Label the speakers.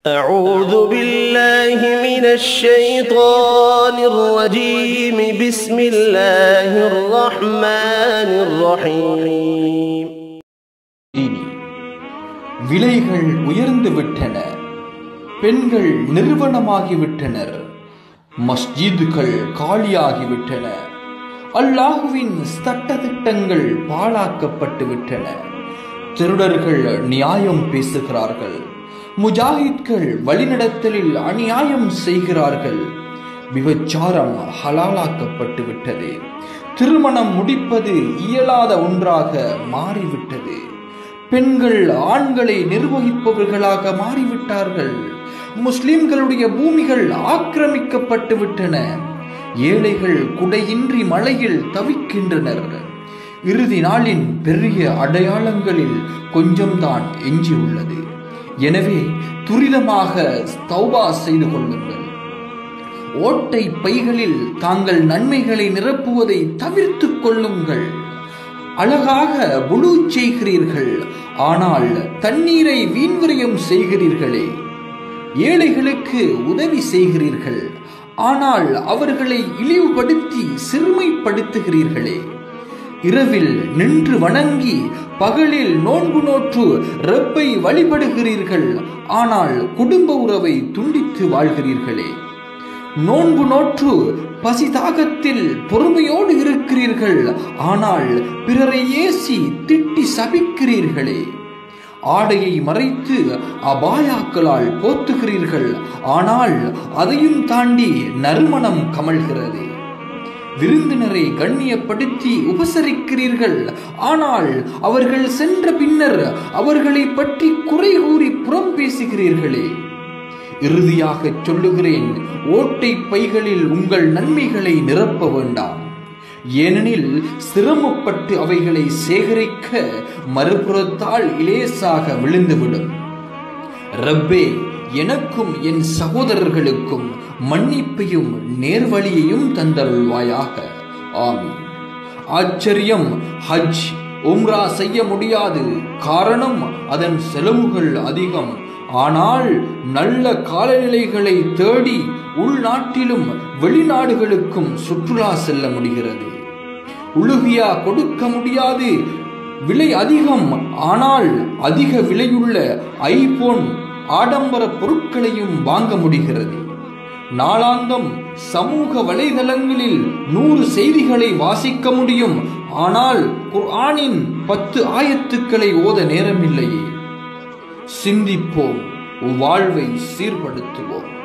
Speaker 1: أعوذ بالله من الشيطان الرجيم بسم الله الرحمن الرحيم
Speaker 2: இனி விலைகள் உயர்ந்து விட்டன பெண்கள் நிறுவனமாகிவிட்டனர் மஸ்ஜிதுகள் காலியாகிவிட்டன அல்லாஹுவின் சட்டதிட்டங்கள் பாழாக்கப்பட்டு விட்டன திருடர்கள் நியாயம் பேசுகிறார்கள் முஜாஹித்கள் வழிநடத்தலில் அநியாயம் செய்கிறார்கள் விபச்சாரம் ஹலாலாக்கப்பட்டு விட்டது திருமணம் முடிப்பது இயலாத ஒன்றாக மாறிவிட்டது பெண்கள் ஆண்களை நிர்வகிப்பவர்களாக மாறிவிட்டார்கள் முஸ்லிம்களுடைய பூமிகள் ஆக்கிரமிக்கப்பட்டு விட்டன ஏழைகள் குடையின்றி மழையில் தவிக்கின்றனர் இறுதி நாளின் பெரிய அடையாளங்களில் கொஞ்சம்தான் எஞ்சியுள்ளது எனவே துரிதமாக தௌபா செய்து கொள்ளுங்கள் ஓட்டை பைகளில் தாங்கள் நன்மைகளை நிரப்புவதை தவிர்த்து கொள்ளுங்கள் அழகாக புழு செய்கிறீர்கள் ஆனால் தண்ணீரை வீண்விரயம் செய்கிறீர்களே ஏழைகளுக்கு உதவி செய்கிறீர்கள் ஆனால் அவர்களை இழிவுபடுத்தி சிறுமைப்படுத்துகிறீர்களே இரவில் நின்று வணங்கி பகலில் நோன்பு நோற்று ரப்பை வழிபடுகிறீர்கள் ஆனால் குடும்ப உறவை துண்டித்து வாழ்கிறீர்களே நோன்பு நோற்று பசி தாகத்தில் பொறுமையோடு இருக்கிறீர்கள் ஆனால் பிறரை ஏசி திட்டி சபிக்கிறீர்களே ஆடையை மறைத்து அபாயாக்களால் போத்துகிறீர்கள் ஆனால் அதையும் தாண்டி நறுமணம் கமழ்கிறது விருந்தினரை கண்ணியப்படுத்தி உபசரிக்கிறீர்கள் ஆனால் அவர்கள் சென்ற பின்னர் அவர்களை பற்றி குறை கூறி புறம் பேசுகிறீர்களே இறுதியாக சொல்லுகிறேன் ஓட்டை பைகளில் உங்கள் நன்மைகளை நிரப்ப வேண்டாம் ஏனெனில் சிரமப்பட்டு அவைகளை சேகரிக்க மறுபுறத்தால் இலேசாக விழுந்துவிடும் ரப்பே எனக்கும் என் சகோதரர்களுக்கும் மன்னிப்பையும் நேர்வழியையும் தந்தருள்வாயாக ஆமீன் ஆச்சரியம் ஹஜ் உம்ரா செய்ய முடியாது காரணம் அதன் செலவுகள் அதிகம் ஆனால் நல்ல காலநிலைகளை தேடி உள்நாட்டிலும் வெளிநாடுகளுக்கும் சுற்றுலா செல்ல முடிகிறது உலுகியா கொடுக்க முடியாது விலை அதிகம் ஆனால் அதிக விலையுள்ள ஐபோன் ஆடம்பர பொருட்களையும் வாங்க முடிகிறது நாளாந்தம் சமூக வலைதளங்களில் நூறு செய்திகளை வாசிக்க முடியும் ஆனால் குர்ஆனின் பத்து ஆயத்துக்களை ஓத நேரமில்லையே சிந்திப்போம் வாழ்வை சீர்படுத்துவோம்